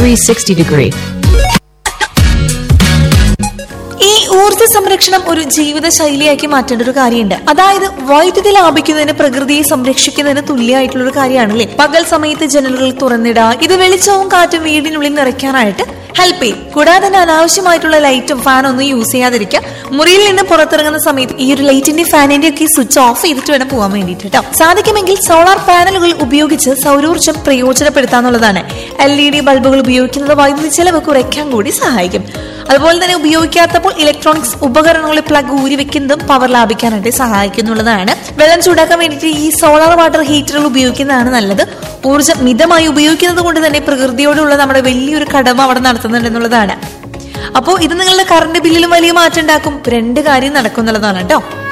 360 degree. ഈ ഊർജ്ജ സംരക്ഷണം ഒരു ജീവിത ശൈലിയാക്കി മാറ്റേണ്ട ഒരു കാര്യമുണ്ട് അതായത് വൈദ്യുതി ലാഭിക്കുന്നതിന് പ്രകൃതിയെ സംരക്ഷിക്കുന്നതിന് തുല്യമായിട്ടുള്ള ഒരു കാര്യമാണല്ലേ പകൽ സമയത്ത് ജനലുകൾ തുറന്നിടുക ഇത് വെളിച്ചവും കാറ്റും വീടിനുള്ളിൽ നിറയ്ക്കാനായിട്ട് ഹെൽപ്പ് ചെയ്യും കൂടാതെ തന്നെ അനാവശ്യമായിട്ടുള്ള ലൈറ്റും ഫാനും ഒന്നും യൂസ് ചെയ്യാതിരിക്കുക മുറിയിൽ നിന്ന് പുറത്തിറങ്ങുന്ന സമയത്ത് ഈ ഒരു ലൈറ്റിന്റെ ഫാനിന്റെ ഒക്കെ സ്വിച്ച് ഓഫ് ചെയ്തിട്ട് വേണം പോകാൻ വേണ്ടിയിട്ട് കേട്ടോ സാധിക്കുമെങ്കിൽ സോളാർ പാനലുകൾ ഉപയോഗിച്ച് സൗരോർജ്ജം പ്രയോജനപ്പെടുത്താന്നുള്ളതാണ് എൽ ഇ ഡി ബൾബുകൾ ഉപയോഗിക്കുന്നത് വൈദ്യുതി ചെലവ് കുറയ്ക്കാൻ കൂടി സഹായിക്കും അതുപോലെ തന്നെ ഉപയോഗിക്കാത്തപ്പോൾ ഇലക്ട്രോണിക്സ് ഉപകരണങ്ങളിൽ പ്ലഗ് ഊരി വെക്കുന്നതും പവർ ലാഭിക്കാനായിട്ട് സഹായിക്കുന്നുള്ളതാണ് വെള്ളം ചൂടാക്കാൻ വേണ്ടിയിട്ട് ഈ സോളാർ വാട്ടർ ഹീറ്ററുകൾ ഉപയോഗിക്കുന്നതാണ് നല്ലത് ഊർജ്ജം മിതമായി ഉപയോഗിക്കുന്നത് കൊണ്ട് തന്നെ പ്രകൃതിയോടുള്ള നമ്മുടെ വലിയൊരു കടമ അവിടെ നടത്തുന്നുണ്ട് എന്നുള്ളതാണ് അപ്പോൾ ഇത് നിങ്ങളുടെ കറണ്ട് ബില്ലിലും വലിയ മാറ്റം ഉണ്ടാക്കും രണ്ട് കാര്യം നടക്കും എന്നുള്ളതാണ് കേട്ടോ